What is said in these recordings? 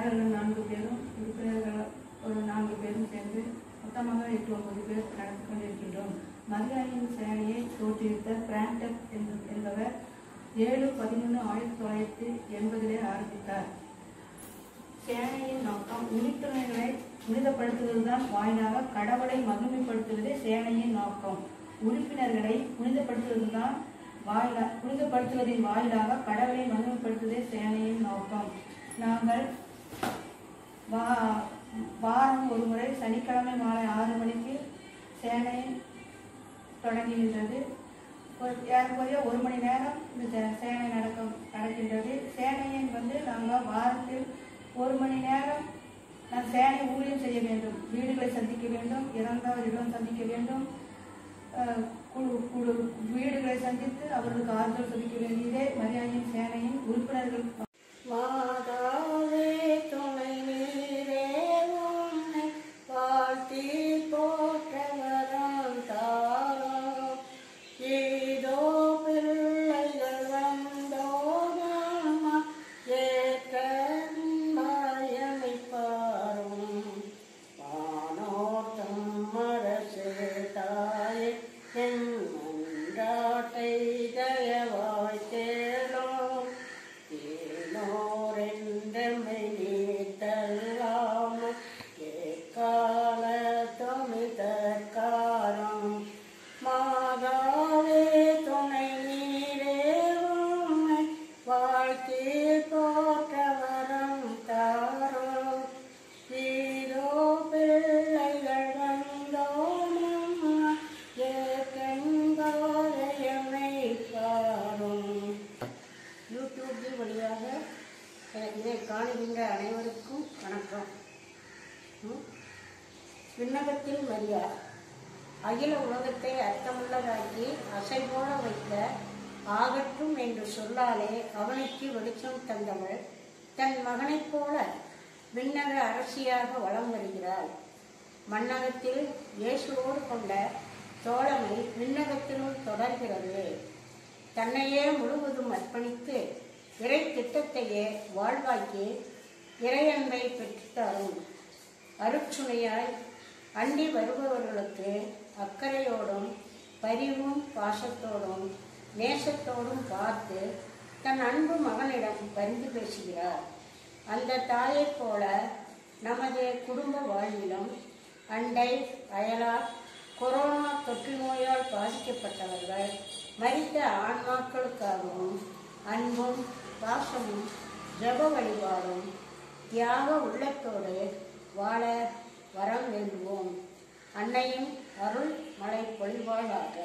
செயலாளர்கள் நான்கு பேரும் உறுப்பினர்கள் ஒரு நான்கு பேரும் சேர்ந்து மொத்தமாக எட்டு ஒன்பது பேர் நடந்து கொண்டிருக்கின்றோம் மரியாதையின் சேனையை தோற்றுவித்த பிராண்டட் என்ப- என்பவர் ஏழு பதினொன்று ஆயிரத்தி தொள்ளாயிரத்தி எண்பதிலே ஆரம்பித்தார் சேனையின் நோக்கம் உறுப்பினர்களை புனிதப்படுத்துவதுதான் வாயிலாக கடவுளை மகிமைப்படுத்துவதே சேனையின் நோக்கம் உறுப்பினர்களை புனிதப்படுத்துவதுதான் வாயிலா புனிதப்படுத்துவதின் வாயிலாக கடவுளை மகிமைப்படுத்துவதே சேனையின் நோக்கம் நாங்கள் வா வாரம் ஒரு முறை சனிக்கிழமை மாலை ஆறு மணிக்கு சேனை தொடங்குகின்றது ஒரு ஏறக்குறைய ஒரு மணி நேரம் இந்த சே- சேனை நடக்கும் நடக்கின்றது சேனையின் வந்து நாங்கள் வாரத்தில் ஒரு மணி நேரம் நான் சேனை ஊழியம் செய்ய வேண்டும் வீடுகளை சந்திக்க வேண்டும் இறந்தவர்களிடம் சந்திக்க வேண்டும் அஹ், குழு குழு வீடுகளை சந்தித்து அவர்களுக்கு ஆறுதல் சந்திக்க வேண்டியதே மரியாதையின் சேனையின் உறுப்பினர்கள் மாதாவே துணை நீரே உன்னை வாழ்த்தி போற்ற வரம் தாரும் ஏதோ பிள்ளைகள் வந்தோமா ஏற்ற பயமைப்பாரும் வானோட்டம் அரசு தாயே என் மன்றாட்டை தயவாய் கேளோம் ஏனோரென்றமை நீ தள்ளாமல் ஏக்கால தொமிதற்காரம் மாதாவே துணை நீரே உம்மை வாழ்த்தி போற்ற வரம் தாரும் இதோ பிள்ளைகள் வந்தோம் ஏக்கங்கோரையமை பாரும் யூடியூப் வழியாக இதை காணுகின்ற அனைவருக்கும் வணக்கம் ம்? விண்ணகத்தில் மரியா அகில உலகத்தை அர்த்தமுள்ளதாக்கி அசைபோல வைத்த ஆகட்டும் என்று சொல்லாலே அவனுக்கு வெளிச்சம் தந்தவள் தன் மகனைப் போல விண்ணக அரசியாக வலம் வருகிறாள் மண்ணகத்தில் இயேசுவோடு கொண்ட தோழமை விண்ணகத்திலும் தொடர்கிறது தன்னையே முழுவதும் அர்ப்பணித்து இறை திட்டத்தையே வாழ்வாக்கி இறையன்பை பெற்றுத்தரும் அருட்சுணையாய் அண்டி வருபவர்களுக்கு அக்கறையோடும் பரிவும் பாசத்தோடும் நேசத்தோடும் பார்த்து தன் அன்பு மகனிடம் பரிந்து பேசுகிறார் அந்த தாயைப் போல நமது குடும்ப வாழ்விலும் அண்டை அயலார் கொரோனா தொற்று நோயால் பாதிக்கப்பட்டவர்கள் மரித்த ஆன்மாக்களுக்காகவும் அன்பும் பாசமும் ஜெப வழிபாடும் தியாக உள்ளத்தோடு வாழ வரம் வேண்டுவோம் அன்னையின் அருள் மழை பொழிவாளாக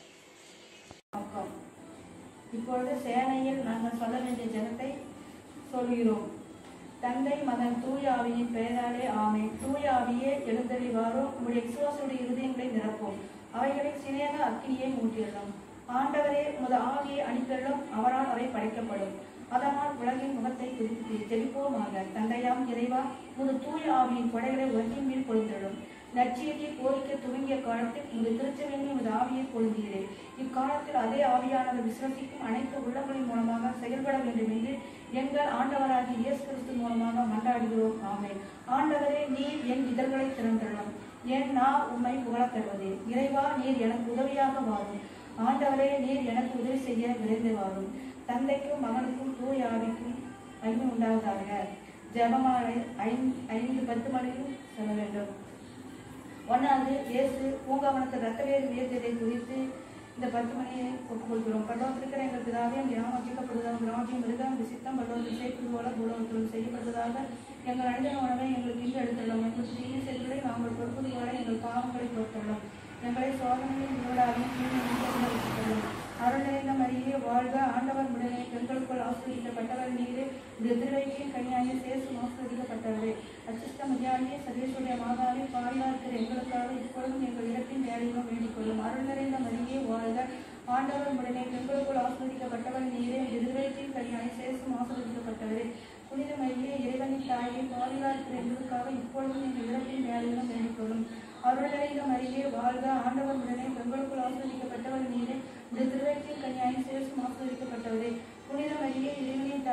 நோக்கம் இப்பொழுது சேனையில் நாங்கள் சொல்ல வேண்டிய ஜனத்தை சொல்கிறோம் தந்தை மகன் தூய ஆவியின் பெயராலே ஆமை தூய ஆவியே எழுந்தறிவாரோ உங்களுடைய விசுவாசுடைய இருதயங்களை நிரப்போம் அவைகளை சினேக அக்கினியை மூட்டியுள்ளோம் ஆண்டவரே உமது ஆவியை அனுப்பியுள்ளோம் அவரால் அவை படைக்கப்படும் அதனால் உலகின் முகத்தை திருப்பி தெளிப்போமாக தந்தையாம் இறைவா உமது தூய ஆவியின் கொடைகளை உலகின் மேல் பொழிந்துள்ளோம் நற்செய்தியை போதிக்க துவங்கிய காலத்தில் உமது திருச்சபையில் உமது ஆவியை பொழுதுகிறேன் இக்காலத்தில் அதே ஆவியானவர் விசுவசிக்கும் அனைத்து உள்ளங்களின் மூலமாக செயல்பட வேண்டும் என்று எங்கள் ஆண்டவராகிய இயேசு கிறிஸ்து மூலமாக மன்றாடுகிறோம் ஆமென் ஆண்டவரே நீர் என் இதழ்களை திறந்தள்ளம் என் நான் உம்மை புகழத் தருவதே இறைவா நீர் எனக்கு உதவியாக வாரும் ஆண்டவரே நீர் எனக்கு உதவி செய்ய விரைந்து வாரும் தந்தைக்கும் மகனுக்கும் தூய ஆவிக்கும் மகிமை உண்டாவதாக ஜெபமாலை ஐந்து ஐந்து பத்து மணிக்கும் சொல்ல வேண்டும் ஒன்றாவது இயேசு பூங்காவனத்தில் ரத்தவேறு உயர்த்ததை குறித்து இந்த பத்து மணியை ஒப்புக்கொள்கிறோம் பல்லவத்திற்கிற எங்கள் பிதாவே கிராமம் வச்சிக்கப்படுவதாக கிராமத்தையும் மிருகம் சித்தம் பல்லவத்தில் செய்வது போல பூலகத்திலும் செய்யப்படுவதாக எங்கள் அணிந்த உணவை எங்களுக்கு இன்று எடுத்துள்ளோம் எங்களுக்கு தீய செயல்களை நாங்கள் பொறுப்பது போல எங்கள் பாவங்களை பொறுத்துள்ளோம் எங்களை சோதனையில் விரோடாகவும் தீமையும் அருள் நிறைந்த மரியே வாழ்க ஆண்டவர் உடனே பெண்களுக்குள் ஆசிரியப்பட்டவர் நீரே இந்த திருவையின் கனியாய சேசு ஆசிரியப்பட்டவரே அச்சிஷ்ட மதியானியே சதீஷுடைய மாதாவே பாரியா இருக்கிற எங்களுக்காக இப்பொழுதும் எங்கள் இடத்தின் வேலையிலும் வேண்டிக் கொள்ளும் அருள் நிறைந்த மரியே வாழ்க ஆண்டவர் உடனே பெண்களுக்குள் ஆசிரியப்பட்டவர் நீரே இந்த திருவையின் கனியாய சேசும் ஆசிரியப்பட்டவரே புனித மரியே இறைவனின் தாயே பாரியா இருக்கிற எங்களுக்காக இப்பொழுதும் எங்கள் இடத்தின் வேலையிலும் வேண்டிக் கொள்ளும் அருள் நிறைந்த மரியே வாழ்க ஆண்டவர் உடனே பெண்களுக்குள் ஆசிரியப்பட்டவர் நீரே இந்த திருவையின் கனியாய சேசும் ஆசிரியப்பட்டவரே புனித மரியே இறைவனின் தாயே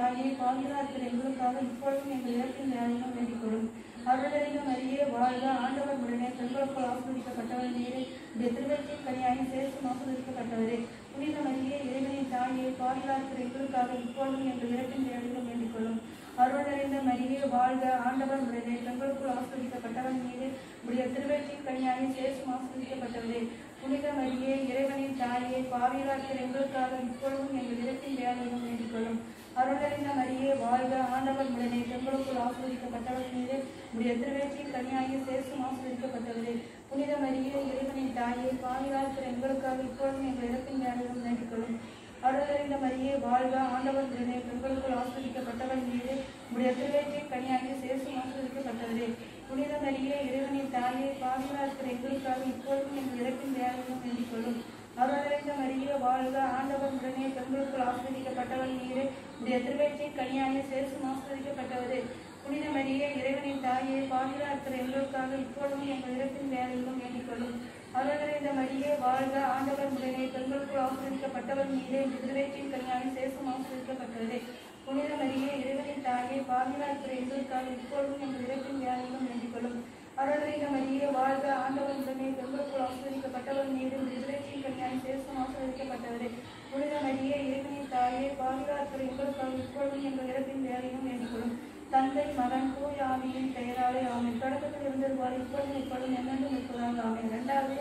தாயே பாதுகாக்கிற எங்களுக்காக இப்பொழுதும் எங்கள் இறப்பின் வேலையிலும் வேண்டிக் கொள்ளும் அருளறிந்த மரியே வாழ்க ஆண்டவர் உடனே பெண்களுக்குள் ஆஸ்வதிக்கப்பட்டவர் நீரே இந்த திருவற்றின் கனியாகி சேர்த்து ஆஸ்வதிக்கப்பட்டவரே புனித மரியே இறைவனின் தாயே பாதுகாக்கிற எங்களுக்காக இப்பொழுதும் எங்கள் இறப்பின் வேலையிலும் வேண்டிக் கொள்ளும் அருளறிந்த மரியே வாழ்க ஆண்டவர் உடனே பெண்களுக்குள் ஆஸ்வதிக்கப்பட்டவர் மீது உடைய திருவற்றின் கனியாகி சேர்த்து ஆஸ்வதிக்கப்பட்டவரே புனித மரியே இறைவனின் தாயே பாவியராக்கிற எங்களுக்காக இப்பொழுதும் எங்கள் இடத்தின் வேலையிலும் வேண்டிக் கொள்ளும் அருளறிந்த மரியே வாழ்க ஆண்டவர் உடனே பெண்களுக்குள் ஆஸ்வதிக்கப்பட்டவர் மீது உடைய திருவேற்றின் கனியாகி சேர்த்து ஆஸ்வதிக்கப்பட்டவரே புனித மரியே இறைவனின் தாயே பாவியராக்கிற எங்களுக்காக இப்பொழுதும் எங்கள் இடத்தின் வேலையிலும் வேண்டிக் கொள்ளும் அருளறிந்த மரியே வாழ்க ஆண்டவர் உடனே பெண்களுக்குள் ஆஸ்வதிக்கப்பட்டவர் மீது உடைய திருவேற்றின் கனியாகி சேர்த்து ஆஸ்வதிக்கப்பட்டவரே புனித மரியே இறைவனின் தாயே பாதுகாக்கிற எங்களுக்காக இப்பொழுதும் எங்கள் இறப்பின் வேலையிலும் வேண்டிக் கொள்ளும் அருளறிந்த மரியே வாழ்க ஆண்டவர் உடனே பெண்களுக்குள் ஆஸ்வதிக்கப்பட்டவர் மீது உடைய திருவேற்றின் கனியாகி சேர்த்து ஆஸ்வதிக்கப்பட்டவரே புனித மரியே இறைவனின் தாயே பாதுகாக்கிற எங்களுக்காக இப்பொழுதும் எங்கள் இறப்பின் வேலையிலும் வேண்டிக் கொள்ளும் அருளறிந்த மரியே வாழ்க ஆண்டவர் உடனே பெண்களுக்குள் ஆஸ்வதிக்கப்பட்டவர் மீது திருவேற்றின் கனியாகி சேர்த்து ஆஸ்வதிக்கப்பட்டவரே புனித மரியே இறைவனின் தாயே பாதுகாக்கிற எங்களுக்காக இப்பொழுதும் எங்கள் இறப்பின் வேலையிலும் வேண்டிக் கொள்ளும் அருளறிந்த மரியே வாழ்க ஆண்டவர் உடனே பெண்களுக்குள் ஆஸ்வதிக்கப்பட்டவர் மீது விடுதலைச்சின் கன்யாய் சேசம் ஆஸ்வதிக்கப்பட்டவரே புனித மரியே இறைவனின் தாயே பாதுகாக்கிற எங்களுக்காக இப்பொழுதும் எங்கள் இறப்பின் வேலையும் வேண்டிக் கொள்ளும் தந்தை மகன் தூய் ஆவியின் பெயராலே ஆமென் தொடக்கத்தில் இருந்தது போல இப்பொழுதும் இப்பொழுதும் என்னென்றும் இருப்பதாக ஆமென் இரண்டாவது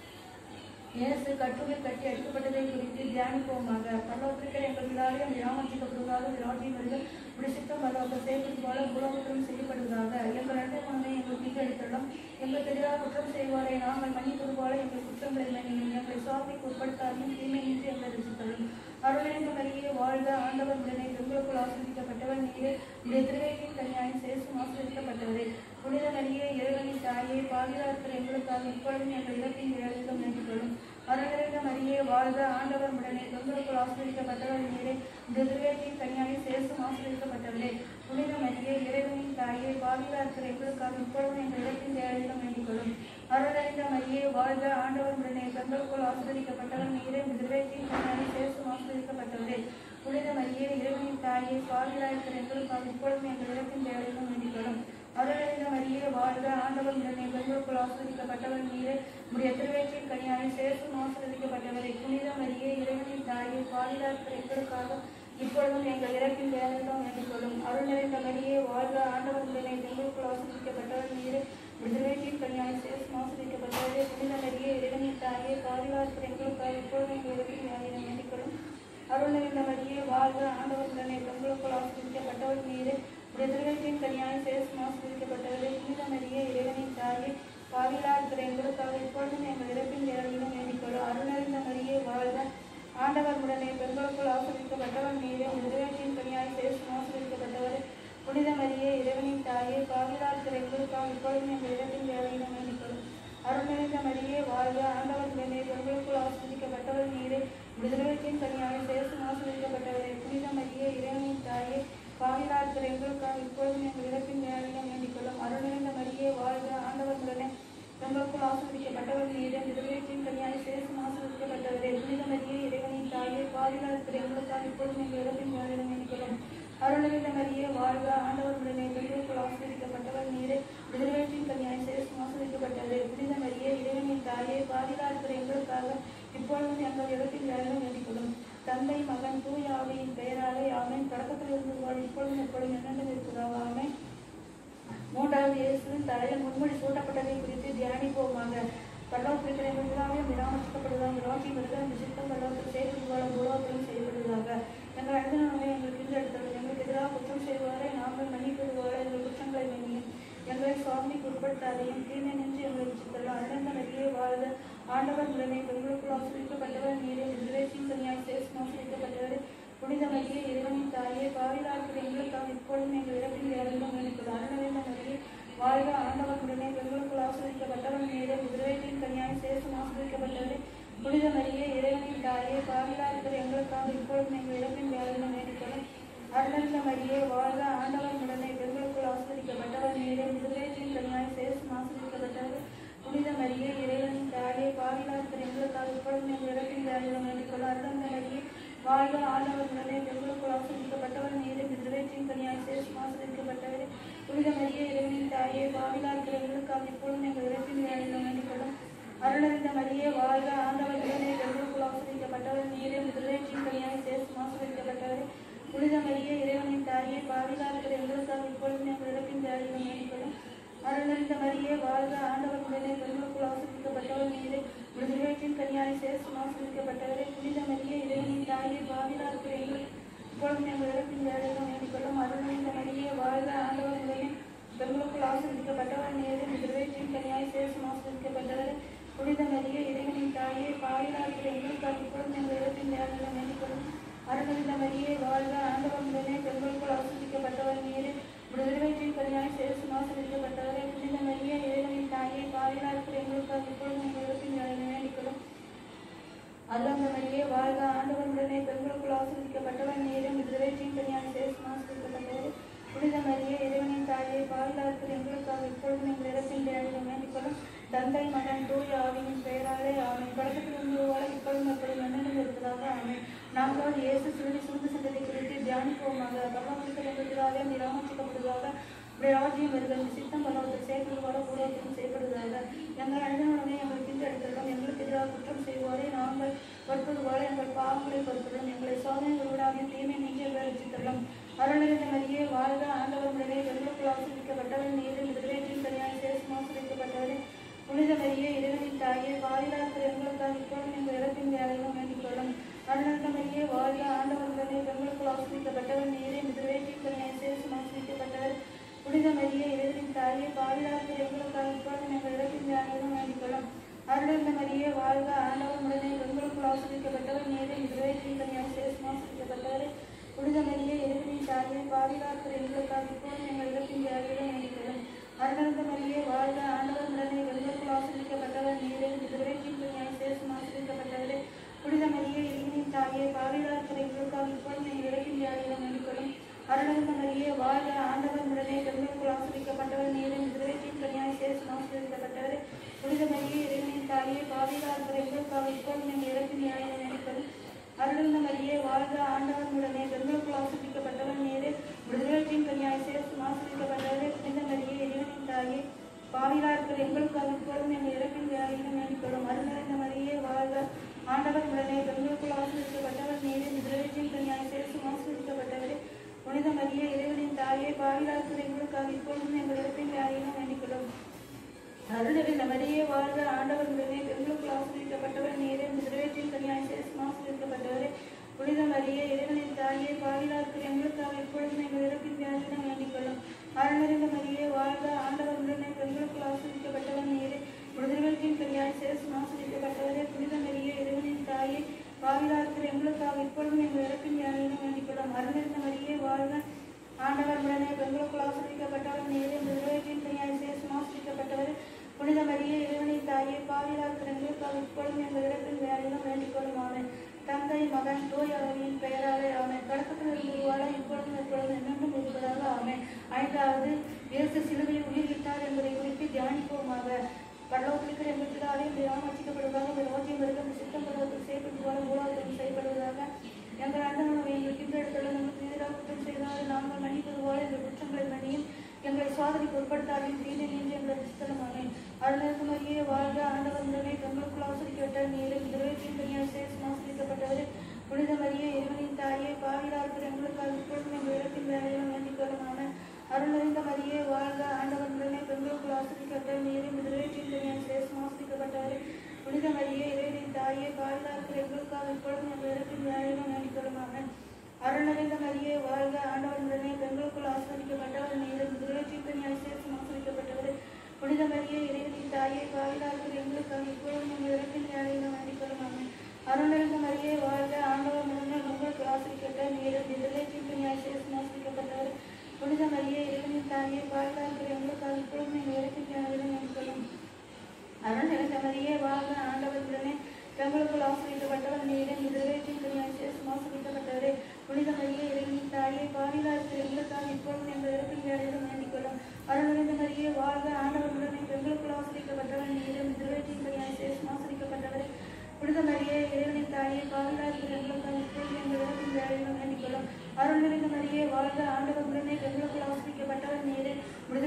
இயேசு கட்டுவில் கட்டி அடிக்கப்பட்டதை குறித்து தியானிப்போமாக பரலோகத்திற்கிற எங்கள் விழாவையும் விராமர்சிக்கப்படுவதாக விராட்டின் வருக விடுசித்தம் பரலோக சேர்ப்பது போல பூலோகத்திலும் செய்யப்படுவதாக எங்கள் ரெண்டு மனதை எங்கள் மீது அளித்தள்ளும் எங்களுக்கு எதிராக குற்றம் செய்வாரை நாங்கள் மன்னிப்பது போல எங்கள் குற்றங்களை மன்னியும் எங்களை சுவாமிக்கு உட்படுத்தாதையும் தீமை நின்று எங்களை ரசித்தள்ளும் அருளிந்த மரியே வாழ்க ஆண்டவர் உடனே பெண்களுக்குள் ஆசிரியப்பட்டவர் நீரே உடைய திருவேற்றின் கல்யாணம் சேசும் ஆசிரியப்பட்டவரே புனித மரியே இறைவனின் தாயே பாதுகாக்கிற எங்களுக்காக இப்பொழுதும் எங்கள் இறப்பின் வேலையிலும் வேண்டிக் கொள்ளும் அருளிந்த மரியே வாழ்க ஆண்டவர் உடனே பெண்களுக்குள் ஆசிரியப்பட்டவர் நீரே உடைய திருவேற்றின் கல்யாணம் சேசும் ஆசிரியப்பட்டவரே புனித மரியே இறைவனின் தாயே பாதுகாக்கிற எங்களுக்காக இப்பொழுதும் எங்கள் இறப்பின் வேலையிலும் வேண்டிக் கொள்ளும் அருளறிந்த மரியே வாழ்க ஆண்டவர் உடனே பெண்களுக்குள் ஆசிரியப்பட்டவர் நீரே நிறைவேற்றின் கண்ணாடி சேசும் ஆசிரியப்பட்டவரே புனித மரியே இறைவனின் தாயே பாதுகாக்கிற எங்களுக்காக இப்பொழுதும் எங்கள் இறப்பின் வேலையிலும் வேண்டிக் கொள்ளும் அருளறிந்த மரியே வாழ்க ஆண்டவர் உடனே பெண்களுக்குள் ஆசிரியப்பட்டவர் நீரே உடைய திருவேற்றின் கனியானை சேசும் ஆசிரியப்பட்டவரே புனித மரியே இறைவனின் தாயே பாதுகாக்கிற எங்களுக்காக இப்பொழுதும் எங்கள் இறப்பின் வேலையிலும் வேண்டிக் கொள்ளும் அருள் நிறைந்த மரியே வாழ்க ஆண்டவர் உடனே பெண்களுக்குள் ஆசிரியப்பட்டவர் நீரே விடுதலையின் கல்யாண சேஸ் ஆசிரியப்பட்டவரே புனித மரியே இறைவனின் தாயே பாதுகாக்கிற எங்களுக்காக இப்பொழுதும் எங்கள் இறப்பின் வேலையிலும் வேண்டிக் கொள்ளும் அருள் நிறைந்த மரியே வாழ்க ஆண்டவர் உடனே பெண்களுக்குள் ஆசிரியப்பட்டவர் நீரே விடுதலையின் கல்யாண சேஸ் ஆசிரியப்பட்டவரே புனித மரியே இறைவனின் தாயே பாதுகாக்கிற எங்களுக்காக இப்பொழுதும் எங்கள் இறப்பின் வேலையிலும் வேண்டிக் கொள்ளும் அருள் நிறைந்த மரியே வாழ்க ஆண்டவர் உடனே பெண்களுக்குள் ஆசிரியப்பட்டவர் மீது நிறைவேற்றின் பணியாய் சேசு ஆசிரியப்பட்டவர் புனித மரியே இறைவனின் தாயே பாதுகாக்கிற எங்களுக்காக இப்பொழுதும் எங்கள் இறப்பின் வேலையிலும் வேண்டிக்கொள்ளும் அருள்நிறைந்த மரியே வாழ்க ஆண்டவர் உடனே பெண்களுக்குள் ஆசிரியப்பட்டவர் மீது விடுதலைத்தின் பணியாய் சேசு ஆசிரியப்பட்டவரே புனித மரியே இறைவனின் தாயே பாதுகாக்கிற எங்களுக்காக இப்பொழுதும் எங்கள் இறப்பின் வேலையிலும் வேண்டிக்கொள்ளும் அருள்நிறைந்த மரியே வாழ்க ஆண்டவர் உடனே பெண்களுக்குள் ஆசிரியப்பட்டவர் மீது விடுதலைத்தின் கனியாய் சேசு ஆசிரியப்பட்டவரே புனித மரியே இறைவனின் தாயே பாதுகாக்கிற எங்களுக்காக இப்பொழுதும் எங்கள் இறப்பின் வேலையிலும் வேண்டிக்கொள்ளும் அருளவிந்த மரியே வாழ்க ஆண்டவர் உடனே பெண்களுக்குள் ஆசிரியப்பட்டவர் மீது விடுதலைத்தின் கல்யாணம் சேசு ஆசிரியப்பட்டவரே புனித மரியே இறைவனின் தாயே பாதுகாக்கிற எங்களுக்காக இப்பொழுதும் எங்கள் இடத்தில் வேலையிலும் வேண்டிக்கொள்ளும் தந்தை மகன் தூய் ஆவியின் பெயராலே ஆமென் தொடக்கத்தில் இருந்தது போல இப்பொழுதும் எப்பொழுதும் என்னென்ன இருக்கிறாங்க ஆமென் மூன்றாவது இயேசுவின் தலையில் முன்மொழி சூட்டப்பட்டதை குறித்து தியானிப்போமாக பல்லவத்திற்கு எல்லாமே விராமரிக்கப்படுவதாக ரோட்டி வருடம் விசித்தம் பல்லவத்தில் சேர்க்கப்படுவாக உலகத்திலும் செய்யப்படுவதாக எங்கள் அழுதனவை எங்களுக்கு கிண்டெடுத்தது எங்களுக்கு எதிராக குற்றம் செய்வாரை நாங்கள் மன்னிப்பது போல எங்கள் குற்றங்களை மன்னியும் எங்களை சுவாமிக்கு உட்படுத்தாதையும் தீமை நின்று எங்களை விசித்தலாம் அழந்த நதியே வாழ்க ஆண்டவர் உடனே பெண்களுக்குள் ஆசிரியப்பட்டவர் நீரே விதிரேசின் கன்யாய் சேஸ் ஆசிரியப்பட்டவர் புனித மரியே இறைவனின் தாயே பாவிலாக்கிற எங்களுக்காக இப்பொழுதும் எங்கள் இறப்பின் வேலையிலும் வேண்டிக்கொள்ள அருணவேந்த மரியே வாழ்க ஆண்டவர் உடனே பெண்களுக்குள் ஆசிரியப்பட்டவர் மீது விதிரேசின் கன்யாய் சேசம் ஆசிரியப்பட்டவர் புனித மரியே இறைவனின் தாயே பாவிலாக்கிற எங்களுக்காக இப்பொழுதும் எங்கள் இறப்பின் வேலையிலும் வேண்டிக்கொள்ள அருளந்த மரியே வாழ்க ஆண்டவர் உடனே பெண்களுக்குள் ஆசிரியப்பட்டவர் மீது விதிரேசின் கன்யாய் சேசம் ஆசிரியப்பட்டவர் புனித மரியே இறைவனின் தாயே பாவிலாக்கிற எங்களுக்காக இப்பொழுதும் எங்கள் இறப்பின் வேலையிலும் வேண்டிக்கொள்ள அருளந்த மரியே வாழ்க ஆண்டவர் உடனே பெண்களுக்குள் ஆசிரியப்பட்டவர் மீது புனித மரியே இறைவனின் தாயே பாவிலா இருக்கிற எங்களுக்காக இப்பொழுதும் எங்கள் இறப்பின் வேலையிலும் வேண்டிக்கொள்ளும் அருளறிந்த மரியே வாழ்க ஆண்டவர் உடனே பெண்களுக்குள் ஆசிரியப்பட்டவர் நீரே முதலேற்றின் கனியாய் சேர்த்து ஆசிரியப்பட்டவர் புனித மரியே இறைவனின் தாயே பாவிலா இருக்கிற எங்களுக்காக இப்பொழுதும் எங்கள் இறப்பின் வேலையிலும் வேண்டிக்கொள்ளும் அருளறிந்த மரியே வாழ்க ஆண்டவர் உடனே பெண்களுக்குள் ஆசிரியப்பட்டவர் நீரே முதலேற்றின் கனியாய் சேர்த்து ஆசிரியப்பட்டவரே புனித மரியே இறைவனின் தாயே பாவிலா இருக்கிற எங்களுக்கு இப்பொழுதும் எங்கள் இறப்பின் வேலையிலும் வேண்டிக்கொள்ளும் அருளறிந்த மரியே வாழ்க ஆண்டவர் உடனே பெண்களுக்குள் ஆசிரியப்பட்டவர் நீரே முதலேற்றின் கனியாய் சேர்த்து ஆசிரியப்பட்டவரே புனித மரியே இறைவனின் தாயே பாவிலாக்கிற எங்களுக்காக இப்பொழுதும் எங்கள் இடத்தின் நேரங்களை வேண்டிக்கொள்ளும் அருள்மிகுந்த மரியே வாழ்க ஆண்டவன் உடனே பெண்களுக்குள் ஆசிரிக்கப்பட்டவர் நீரே விடுதலைவற்றின் கல்யாணம் சேர்த்து ஆசிரிக்கப்பட்டவரே புனித மரியே இறைவனின் தாயே பாவிலாக்கிற எங்களுக்காக இப்பொழுதும் எங்கள் இடத்தின் நேரங்களை வேண்டிக்கொள்ளும் அருளந்த மரியே வாழ்க ஆண்டவன் உடனே பெண்களுக்குள் ஆசிரிக்கப்பட்டவர் நீரே விடுதலைவற்றின் கல்யாணம் சேர்த்து ஆசிரிக்கப்பட்டவரே புனித மரியே இறைவனின் தாயே பாவிலாக்கிற எங்களுக்காக இப்பொழுதும் எங்கள் இடத்தின் நேரங்களை வேண்டிக்கொள்ளும் தந்தை மகன் தூய ஆவியின் பெயராலே ஆமென் தொடக்கத்தில் இருந்தவாறு இப்பொழுதும் எப்பொழுதும் என்னென்ன இருப்பதாக ஆமென் நாங்கள் இயேசு சிறுவி சுருந்த சந்தத்தை குறித்து தியானிப்போமாக பரவாசிக்கப்படுவதாக நிராமரிக்கப்படுவதாக உடைய ராஜ்யம் வருகிறது சித்தம் பலவத்தில் சேர்ப்பது போல பூர்வத்திலும் செய்யப்படுவதாக எங்கள் அனுதனுடனே எங்கள் பிந்தெடுத்தலும் எங்களுக்கு எதிராக குற்றம் செய்வாரே நாங்கள் பொறுப்பது போல எங்கள் பாவங்களை பொறுப்பதும் எங்களை சோதனை உருவாகிய தீமை நீங்கி ரசித்தள்ளும் அருளிருந்த மரியே வாழ்க ஆண்டவர் உடனே வெள்ளக்குள் ஆசிரிக்கப்பட்டவன் நீரில் விடுதலையின் தனியாய் சேர்த்து ஆசிரிக்கப்பட்டவரே புனித மரியே இறைவனின் தாயே வாயிலாக்கிற எங்களுக்காக இப்பொழுதும் எங்கள் இறப்பின் வேலையிலும் வேண்டிக் கொள்ளும் அருணந்த மரியே வாழ்க ஆண்டவர் உடனே பெண்களுக்குள் ஆசிரிக்கப்பட்டவர் நீரே மிதிரவேற்றின் தனியாய் சேர்த்து ஆசிரிக்கப்பட்டவர் புனித மரியே இறைவனின் தாயே பாவிலாக்கிற எங்களுக்காக இப்பொழுதும் எங்கள் இறப்பின் வேலையிலும் வேண்டிக் கொள்ளும் அருளந்த மரியே வாழ்க ஆண்டவர் உடனே பெண்களுக்குள் ஆசிரிக்கப்பட்டவர் நீரே மிதிரவேற்றின் தனியாய் சேர்த்து ஆசிரிக்கப்பட்டவர் புனித மரியே இறைவனின் தாயே பாவிலாக்கிற எங்களுக்காக இப்பொழுதும் எங்கள் இறப்பின் வேலையிலும் வேண்டிக் கொள்ளும் அருணந்த மரியே வாழ்க ஆண்டவர் உடனே வெள்ளக்குள் ஆசிரிக்கப்பட்டவர் நீரே விதவைக்கின் துணியாய் சேசும் ஆசிரிக்கப்பட்டவரே புனித மரியே இறைவனின் தாயே பாவிலாக்கிற எங்களுக்காக இப்பொழுது எங்கள் இறப்பின் வியாதியிலும் வேண்டிக்கொள்ளும் அருணந்த மரியே வாழ்க ஆண்டவர் உடனே வெள்ளக்குள் ஆசிரிக்கப்பட்டவர் நீரே விதவைக்கின் துணியாய் சேசும் ஆசிரிக்கப்பட்டவரே புனித மரியே இறைவனின் தாயே பாவிலாக்கிற எங்களுக்காக இப்பொழுது எங்கள் இறப்பின் வியாதியிலும் வேண்டிக்கொள்ளும் அருள்ந்த மரியே வாழ்க ஆண்டவன் உடனே பெண்களுக்குள் ஆசிரிக்கப்பட்டவன் நீரே விடுதலையின் கன்யாய் சேர்த்து ஆசிரிக்கப்பட்டவரே புனித மரியே இறைவனின் தாயே பாவிலா இருக்கிற எங்களுக்காக இப்பொழுதும் எங்கள் இறப்பின் வியாதியிலும் வேண்டிக்கொள்ளும் அருள்நிறைந்த மரியே வாழ்க ஆண்டவன் உடனே பெண்களுக்குள் ஆசிரிக்கப்பட்டவன் நீரே விடுதலையின் கன்யாய் சேர்த்து ஆசிரிக்கப்பட்டவரே புனித மரியே இறைவனின் தாயே பாவிலா இருக்கிற எங்களுக்காக இப்பொழுதும் எங்கள் இறப்பின் வியாதியிலும் வேண்டிக்கொள்ளும் அருள்நிறைந்த மரியே வாழ்க ஆண்டவர் உடனே பெண்களுக்குள் ஆசிரியக்கப்பட்டவர் நீரே நிறைவேற்றின் கன்யாய் சேர்த்து ஆசிரியக்கப்பட்டவரே புனித மரியே இறைவனின் தாயே பாவிலாருக்கு எங்களுக்காக இப்பொழுதும் எங்கள் இறப்பின் வியாதியிடம் வேண்டிக் கொள்ளும் அருள்நிறைந்த மரியே வாழ்க ஆண்டவர் உடனே பெண்களுக்குள் ஆசிரியக்கப்பட்டவர் நீரே விடுதலைகளின் கன்யாய் சேர்த்து ஆசிரியக்கப்பட்டவரே புனித மரியே இறைவனின் தாயே பாவிலாருக்கு எங்களுக்காக இப்பொழுதும் எங்கள் இறப்பின் வியாதியிடம் வேண்டிக் கொள்ளும் அருள்நிறைந்த மரியே வாழ்க ஆண்டவர் உடனே பெண்களுக்குள் ஆசிரியக்கப்பட்டவர் நீரே விடுதலையின் கன்யாய் சேர்த்து ஆசிரியக்கப்பட்டவர் புனித மரியே இறைவனின் தாயே பாவிலாக்கிற எங்களுக்காக இப்பொழுதும் எங்கள் இடத்தில் வேலையிலும் வேண்டிக் கொள்ளும் ஆமென் தந்தை மகன் தூய் ஆவியின் பெயராலே ஆமென் தொடக்கத்தில் இருந்தவாறு இப்பொழுதும் எப்பொழுதும் என்னென்றும் இருப்பதாக ஆமென் ஐந்தாவது இயேசு சிலுவையில் உயிர்விட்டார் என்பதை குறித்து தியானிப்போமாக பரலோகத்திற்கு எங்கள் பிதாவே தியானம் வச்சிக்கப்படுவதாக ஒரு ரோஜியம் வருகிறது சித்தம் பருவத்தில் செய்யப்பட்டு போல மூலாவத்தில் செய்யப்படுவதாக எங்கள் அண்ணனும் எங்கள் கிண்டெடுத்துள்ள நமக்கு எதிராக குற்றம் செய்தால் நாங்கள் மன்னிப்பது போல எங்கள் குற்றங்களை மன்னியும் எங்களை சோதனைக்கு உட்படுத்தாவின் தீதை நீங்க எங்கள் புஸ்தகமானே அருளுக்கு மரியே வாழ்க ஆண்டவர் உடனே பெண்களுக்குள் ஆசிரிக்கப்பட்ட நீரும் திரவியத்தின் கனியால் சேர்த்து ஆசிரிக்கப்பட்டவரே புனித மரியே இறைவனின் தாயே பாவிலார்கள் எங்களுக்காக இப்பொழுதும் எங்கள் இடத்தின் வேலையிலும் வேண்டிக் கொள்ளுமான அருளறிந்த மரியே வாழ்க ஆண்டவர் உடனே பெண்களுக்குள் ஆசிரிக்கப்பட்ட நீரும் திரவியத்தின் கனியால் சேர்த்து ஆசிரிக்கப்பட்டவரே புனித மரியே இறைவனின் தாயே பாவிலார்கள் எங்களுக்காக இப்பொழுதும் எங்கள் இடத்தின் வேலையிலும் வேண்டிக் கொள்ளுமான அருளறிந்த மரியே வாழ்க ஆண்டவர் உடனே பெண்களுக்குள் ஆசிரியக்கப்பட்டவர் நீரும் திரவியத்தின் கனியால் சேர்த்து ஆசிரிக்கப்பட்டவரே புனித மரியே இறைவனின் தாயே பாவிலார்கள் எங்களுக்காக இப்பொழுதும் எங்கள் இடத்தின் வேலையிலும் வேண்டிக் கொள்ளுமான அருளறிந்த மரியே வாழ்க ஆண்டவர் உடனே உங்களுக்கு ஆசிரிக்கப்பட்ட நீரும் திரவியத்தின் கனியால் சேர்த்து ஆசிரிக்கப்பட்டவர் புனித மரியே இறைவனின் தாயே பாவிலார்கள் எங்களுக்காக இப்பொழுதும் எங்கள் இடத்தின் வேலையிலும் வேண்டிக் கொள்ளும் அருள் நிறைந்த மரியே வாழ்க ஆண்டவர் உடனே பெண்களுக்குள் ஆசிரியப்பட்டவர் நீரே நிறைவேற்றின் ஆசிரியப்பட்டவரே புனித மரியே இறைவனின் தாயே பாவிலா இருக்கிற எங்களுக்காக இப்பொழுதும் எங்கள் இறப்பின் வேலையிலும் வேண்டிக் கொள்ளும் அருள் நிறைந்த மரியே வாழ்க ஆண்டவர் உடனே பெண்களுக்குள் ஆசிரியப்பட்டவர் நீரே நிறைவேற்றின் ஆசிரியப்பட்டவரே புனித மரியே இறைவனின் தாயே பாவிலா இருக்கிற எங்களுக்காக இப்பொழுதும் எங்கள் இறப்பின் வேலையிலும் வேண்டிக் கொள்ளும் அருள் நிறைந்த மரியே வாழ்க ஆண்டவர் உடனே பெண்களுக்குள் ஆசிரியப்பட்டவர் நீரே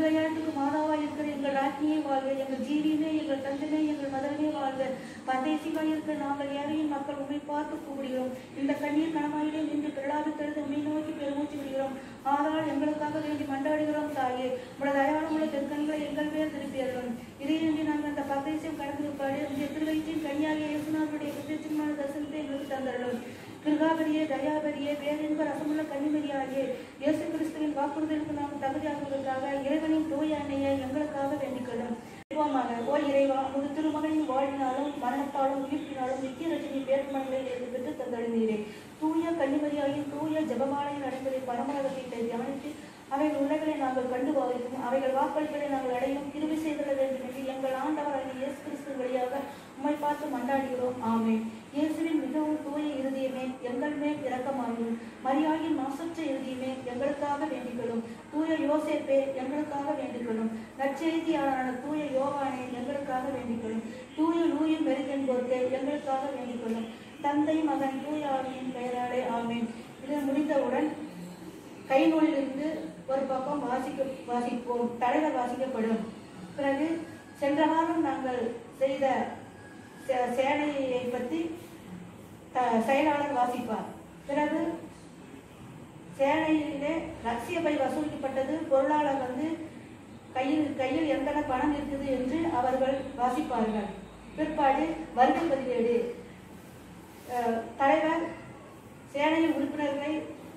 தயாரத்துக்கு மாதாவாய் இருக்கிற எங்கள் ராக்கியே வாழ்க எங்கள் ஜீவியமே எங்கள் தந்தமே எங்கள் மதனமே வாழ்க பரதேசிகாய் இருக்கிற நாங்கள் ஏழையின் மக்கள் உண்மை பார்த்து கூப்பிடுகிறோம் இந்த கண்ணீர் கணமாயிலே நின்று பிரலாபித்தெழுது உண்மை நோக்கி பெருமூச்சு விடுகிறோம் ஆனால் எங்களுக்காக வேண்டி மண்டாடுகிறோம் தாயே உடைய தயாரம் உள்ள தெற்கண்களை எங்கள் பேர் திருப்பியர்களும் இதையின்றி நாங்கள் அந்த பரதேசம் கடந்து பாடி அந்த திருவயிற்றின் கன்னியாகிய இயேசுநாதனுடைய பிரத்யட்சமான தரிசனத்தை எங்களுக்கு தந்தருளும் கிருகாபரியே தயாபரியே பேரின்ப ரசமுள்ள கன்னிமரியாகிய இயேசு கிறிஸ்துவின் வாக்குறுதலுக்கு நாம் தகுதியாகுவதற்காக இறைவனின் தூய அன்னையை எங்களுக்காக வேண்டிக்கொள்ளும் தெய்வமாக ஓ இறைவா உமது திருமகனின் வாழ்வினாலும் மரணத்தாலும் உயிர்ப்பினாலும் நித்திய ரஜினி பேர்மணிகளை எனக்கு பெற்று தந்தடைந்தீரே தூய கன்னிமரியாயின் தூய ஜபமாலையின் நடைமுறை பரமரகத்தை தியானித்து அவைகள் உள்ளங்களை நாங்கள் கண்டு பாவிக்கும் அவைகள் வாக்களிப்பதை நாங்கள் அடையும் கிருபி செய்திட வேண்டும் என்று எங்கள் ஆண்டவராகிய இயேசு கிறிஸ்து வழியாக உம்மை பார்த்து மன்றாடுகிறோம் ஆமென் இயேசுவின் மிகவும் தூய இருதயமே எங்கள் மேல் இரக்கமாகும் மரியாயின் மாசற்ற இருதயமே எங்களுக்காக வேண்டிக்கொள்ளும் தூய யோசேப்பே எங்களுக்காக வேண்டிக்கொள்ளும் நற்செய்தியாளரான தூய யோவானே எங்களுக்காக வேண்டிக்கொள்ளும் தூய லூயி மெருகென்போர்க்கே எங்களுக்காக வேண்டிக்கொள்ளும் தந்தை மகன் தூய ஆவியின் பெயராலே ஆமென் இது முடிந்தவுடன் கை நூலிலிருந்து ஒரு பக்கம் வாசிக்க வாசிப்போம் தலைவர் வாசிக்கப்படும் பிறகு சென்ற வாரம் நாங்கள் செய்த சே- சேனையை பற்றி த- செயலாளர் வாசிப்பார் பிறகு சேனையிலே ரகசிய பை வசூலிக்கப்பட்டது பொருளாளர் வந்து கையில் கையில் எத்தனை பணம் இருக்குது என்று அவர்கள் வாசிப்பார்கள் பிற்பாடு வருகை பதிவேடு அஹ், தலைவர் சேனையின் உறுப்பினர்களை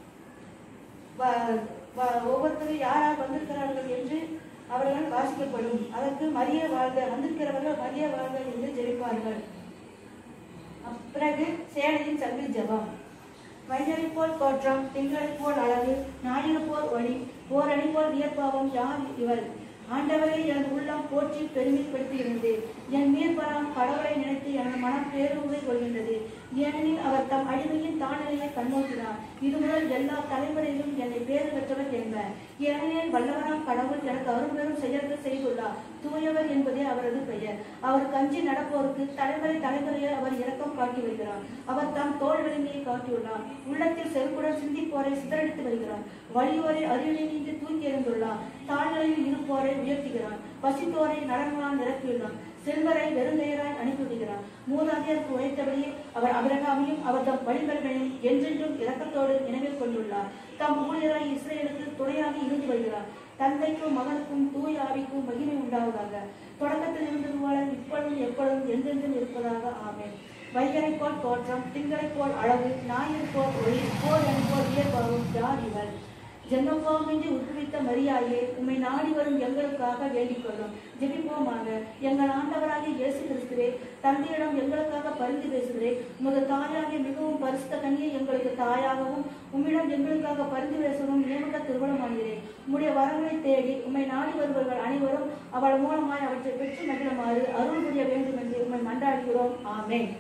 வ- வ- ஒவ்வொருத்தரும் யார் யார் வந்திருக்கிறார்கள் என்று அவர்கள் வாசிக்கப்படும் அதற்கு மரிய வாழ்க வந்திருக்கிறவர்கள் மரிய வாழ்க என்று ஜெபிப்பார்கள் அப்~ பிறகு சேனையின் சங்கிலி ஜபம் வைகரை போல் தோற்றம் திங்களை போல் அழகு ஞாயிறு போல் ஒளி ஓரணி போல் வியப்பாவும் யார் இவள் ஆண்டவரை என் உள்ளம் போற்றி பெருமைப்படுத்துகிறது என் மீர்பராம் கடவுளை நினைத்து எனது மனம் பேருவை கொள்கின்றது ஏனெனில் அவர் தம் அடிமையின் தாழ்நிலையை கண்ணோக்கினார் இது முதல் எல்லா தலைமுறையிலும் என்னை பேறு பெற்றவர் என்பர் ஏனெனில் வல்லவராம் கடவுள் எனக்கு அரும்பெரும் செயல்கள் செய்துள்ளார் தூயவர் என்பதே அவரது பெயர் அவர் கஞ்சி நடப்போருக்கு தலைமுறை தலைமுறையை அவர் இரக்கம் காட்டி வருகிறார் அவர் தம் தோல் வலிமையை காட்டியுள்ளார் உள்ளத்தில் செருக்குடன் சிந்திப்போரை சிதறடித்து வருகிறார் வலியோரை அறிவிலிருந்து தூக்கி எறிந்துள்ளார் தாழ்நிலையில் இருப்போரை உயர்த்துகிறார் பசித்தோரை நலன்களால் நிரப்பியுள்ளார் செல்வரை வெறுங்கையராய் அனுப்பிவிடுகிறார் மூதாதையருக்கு உரைத்தபடியே அவர் அபிரகாமையும் அவர் தம் வழிபர்களையும் என்றென்றும் இரக்கத்தோடு நினைவில் கொண்டுள்ளார் தம் ஊழியராய் இஸ்ரேலுக்கு துணையாக இருந்து வருகிறார் தந்தைக்கும் மகனுக்கும் தூய ஆவிக்கும் மகிமை உண்டாவதாக தொடக்கத்தில் இருந்தது போல இப்பொழுதும் எப்பொழுதும் என்றென்றும் இருப்பதாக ஆமென் வைகரை போல் தோற்றம் திங்களை போல் அழகு ஞாயிறு போல் ஒளி போல் என் போல் இயல்பாகும் யார் இவள் ஜென்மபாவமின்றி உட்குவித்த மரியாயே உம்மை நாடி வரும் எங்களுக்காக வேண்டிக் கொள்ளும் ஜெபிப்போமாக எங்கள் ஆண்டவராகிய இயேசு கிறிஸ்துவே தந்தையிடம் எங்களுக்காக பரிந்து பேசுகிறேன் உமது தாயாகிய மிகவும் பரிசுத்த கனியை எங்களுக்கு தாயாகவும் உம்மிடம் எங்களுக்காக பரிந்து பேசவும் நியமக திருமணமாகிறேன் உம்முடைய வரங்களை தேடி உம்மை நாடி வருபவர்கள் அனைவரும் அவள் மூலமாய் அவற்றை பெற்று மகிழுமாறு அருள் புரிய வேண்டும் என்று உம்மை மன்றாடுகிறோம் ஆமென்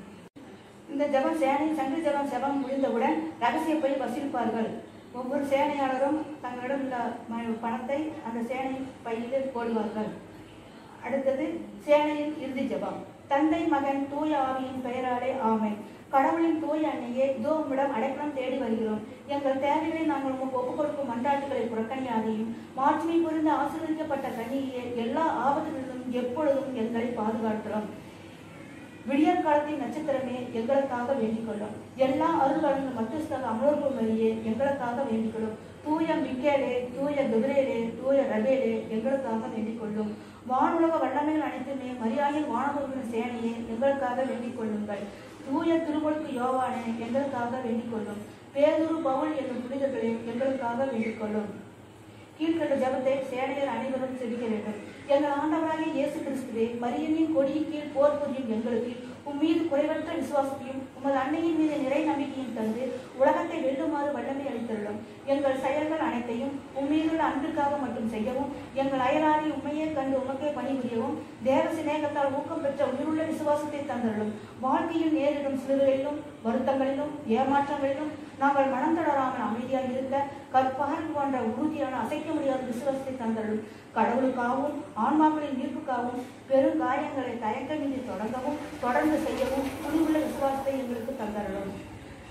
இந்த ஜெபம் சேனை சங்கு ஜெபம் ஜெபம் முடிந்தவுடன் ரகசிய பை வசூலிப்பார்கள் ஒவ்வொரு சேனையாளரும் தங்களிடம் உள்ள ம- பணத்தை அந்த சேனை பையில் போடுவார்கள் அடுத்தது சேனையின் இறுதி ஜெபம் தந்தை மகன் தூய ஆவியின் பெயராலே ஆமென் கடவுளின் தூய அன்னையே இதோ உம்மிடம் அடைக்கலம் தேடி வருகிறோம் எங்கள் தேவைகளை நாங்கள் உமக்கு ஒப்புக் கொடுக்கும் மன்றாட்டுகளை புறக்கணியாதையும் மாட்சிமை புரிந்து ஆசீர்வதிக்கப்பட்ட கன்னியே எல்லா ஆபத்துகளிலும் எப்பொழுதும் எங்களை பாதுகாக்கிறோம் விடியற் காலத்தின் நட்சத்திரமே எங்களுக்காக வேண்டிக் கொள்ளும் எல்லா அருள்களும் மத்தியஸ்தக அமலோர்பு மரியே எங்களுக்காக வேண்டிக் கொள்ளும் தூய மிக்கேலே தூய கபிரேலே தூய ரபேலே எங்களுக்காக வேண்டிக் கொள்ளும் வானுலக வல்லமைகள் அனைத்துமே மரியாதையில் வானவர்களின் சேனையே எங்களுக்காக வேண்டிக் கொள்ளுங்கள் தூய திருமுழுக்கு யோவானே எங்களுக்காக வேண்டிக் கொள்ளும் பேதுரு பவுல் என்னும் புனிதர்களே எங்களுக்காக வேண்டிக் கொள்ளும் கீழ்கண்ட ஜபத்தை சேனையர் அனைவரும் செவிக்க வேண்டும் எங்கள் ஆண்டவராகிய இயேசு கிறிஸ்துவே மரியனின் கொடியின் கீழ் போர் புரியும் எங்களுக்கு உம் மீது குறைவற்ற விசுவாசத்தையும் உமது அன்னையின் மீது நிறை நம்பிக்கையும் தந்து உலகத்தை வெல்லுமாறு வல்லமை அளித்துள்ளோம் எங்கள் செயல்கள் அனைத்தையும் உம் மீதுள்ள அன்பிற்காக மட்டும் செய்யவும் எங்கள் அயலாரை உண்மையே கண்டு உமக்கே பணிபுரியவும் தேவ சிநேகத்தால் ஊக்கம் பெற்ற உயிருள்ள விசுவாசத்தை தந்துள்ளோம் வாழ்க்கையில் நேரிடும் சிறுகளிலும் வருத்தங்களிலும் ஏமாற்றங்களிலும் நாங்கள் மனம் தளராமல் அமைதியாக இருக்க கற்பார்கள் போன்ற உறுதியான அசைக்க முடியாத விசுவாசத்தை தந்தள்ளும் கடவுளுக்காகவும் ஆன்மாக்களின் மீட்புக்காகவும் பெரும் காரியங்களை தயக்கமின்றி தொடங்கவும் தொடர்ந்து செய்யவும் துணிவுள்ள விசுவாசத்தை எங்களுக்கு தந்தருளும்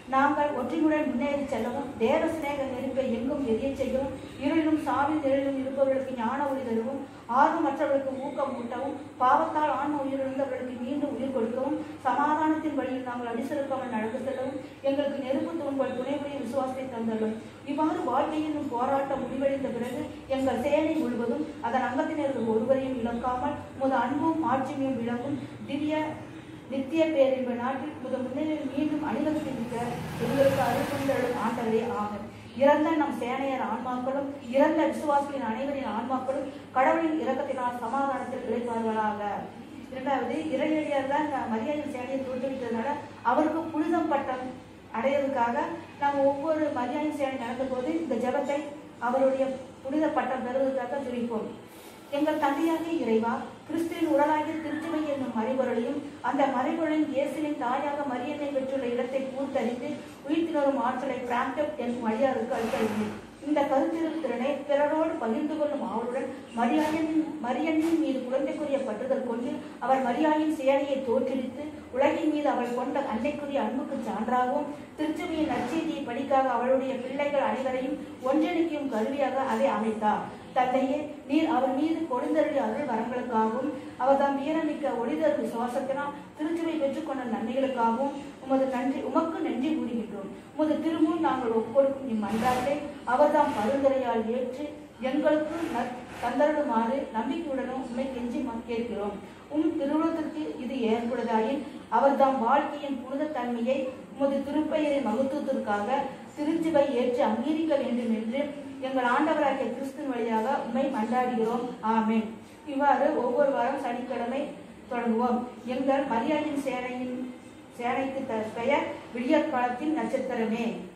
நாங்கள் ஒற்றுமையுடன் முன்னேறி செல்லவும் தேவ சிநேக நெருப்பை எங்கும் எரியச் செய்யவும் இருளிலும் சாவின் நிழலிலும் இருப்பவர்களுக்கு ஞான ஒளி தருவும் ஆர்வமற்றவர்களுக்கு ஊக்கம் ஊட்டவும் பாவத்தால் ஆன்ம உயிரிழந்தவர்களுக்கு மீண்டும் உயிர் கொடுக்கவும் சமாதானத்தின் வழியில் நாங்கள் அடிசெலுக்காமல் நடந்து செல்லவும் எங்களுக்கு நெருப்பு தூண்கள் துணைபுரிய விசுவாசத்தை தந்தள்ளும் இவ்வாறு வாழ்க்கையின் போராட்டம் முடிவடைந்த பிறகு எங்கள் சேனை முழுவதும் அதன் அங்கத்தினர்கள் ஒருவரையும் இழக்காமல் முத அன்பும் ஆட்சியும் விளங்கும் திவ்ய நித்திய பேரின்ப நாட்டில் முத முன்னிலையில் மீண்டும் அணிவகுத்திருக்க எங்களுக்கு அருள்கொண்டரும் ஆண்டவரே ஆகும் இறந்த நம் சேனையர் ஆன்மாக்களும் இறந்த விசுவாசிகளின் அனைவரின் ஆன்மாக்களும் கடவுளின் இரக்கத்தினால் சமாதானத்தில் இழைப்பார்களாக இரண்டாவது இறையடியார் தான் மரியாதை சேனையை தோற்றுவித்ததுனால அவருக்கு புனிதம் பட்டம் அடையிறதுக்காக நாங்கள் ஒவ்வொரு மரியாதை சேனை நடந்தபோது இந்த ஜெபத்தை அவருடைய புனித பட்டம் பெறுவதற்காக ஜெபிப்போம் எங்கள் தந்தையாகிய இறைவா கிறிஸ்துவின் உடலாகிய திருச்சுவை என்னும் மறைபொருளையும் அந்த மறைபொருளின் இயேசுவின் தாயாக மரியனை பெற்றுள்ள இடத்தை பூர்த்தறிந்து உயிர்த்தினரும் ஆற்றலை பிராம்டப் என்னும் அடியாருக்கு அளித்தறிந்தேன் இந்த கருத்திருள் திறனை பிறரோடு பகிர்ந்து கொள்ளும் ஆவலுடன் மரியாயனின் மரியனின் மீது குழந்தைக்குரிய பற்றுதல் கொண்டு அவர் மரியாயின் சேனையை தோற்றுவித்து உலகின் மீது அவள் கொண்ட அன்னைக்குரிய அன்புக்கு சான்றாகவும் திருச்சுவையின் நற்செய்தியை படிக்காக அவளுடைய பிள்ளைகள் அனைவரையும் ஒன்றிணைக்கும் கருவியாக அதை அமைத்தார் தந்தையே நீர் அவர் மீது கொடுந்தருளிய அருள் வரங்களுக்காகவும் அவர் தாம் வீரமிக்க ஒளிதர் விசுவாசத்தினால் திருச்சுவை பெற்றுக்கொண்ட நன்மைகளுக்காகவும் உமது நன்றி உமக்கு நன்றி கூறுகின்றோம் உமது திருமுன் நாங்கள் ஒப்புக்கொடுக்கும் இம்மன்றாட்டை அவர் தாம் பரிந்துரையால் ஏற்று எங்களுக்கு நற் தந்தருடுமாறு நம்பிக்கையுடனும் உண்மை கெஞ்சி ம- கேட்கிறோம் உம் திருவுளத்திற்கு இது ஏற்படுதாயின் அவர் தாம் வாழ்க்கையின் புனித தன்மையை உமது திருப்பெயரின் மகத்துவத்திற்காக திருச்சுவை ஏற்று அங்கீகரிக்க வேண்டும் என்று எங்கள் ஆண்டவராகிய கிறிஸ்துவின் வழியாக உண்மை மன்றாடுகிறோம் ஆமென் இவ்வாறு ஒவ்வொரு வாரம் சனிக்கிழமை தொடங்குவோம் எங்கள் மரியாதையின் சேனையின் சேனைக்கு த- பெயர் விடியற்காலத்தின் நட்சத்திரமே